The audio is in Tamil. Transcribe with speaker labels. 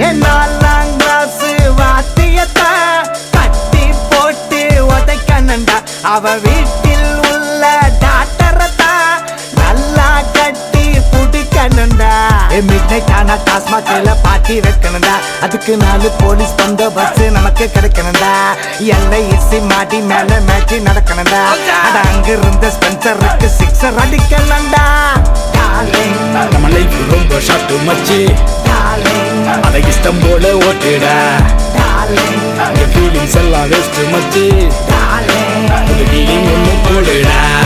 Speaker 1: என்னாலாம் கிளாஸ் வாத்தியத்தை கட்டி போட்டு உதைக்கணுண்டா அவ வீட்டில் உள்ள டாக்டரத்தா நல்லா கட்டி புடிக்கணுண்டா மிட் நைட் ஆனா டாஸ்மாக்ல பாட்டி வைக்கணுண்டா அதுக்கு நாலு போலீஸ் பந்தோபஸ்து நமக்கு கிடைக்கணுண்டா எல்ஐசி மாடி மேல மேட்ச் நடக்கணுண்டா அட அங்க இருந்த ஸ்பென்சருக்கு சிக்ஸர் அடிக்கணுண்டா டார்லிங்
Speaker 2: நம்ம லைஃப் ரொம்ப ஷார்ட் மச்சி
Speaker 1: டார்லிங்
Speaker 2: அதை இஷ்டம் போல ஓட்டுடா
Speaker 1: டார்லிங்
Speaker 2: அந்த ஃபீலிங்ஸ் எல்லாம் வேஸ்ட் மச்சி
Speaker 1: டார்லிங்
Speaker 2: ஒரு ஃபீலிங் ஒன்று போடுடா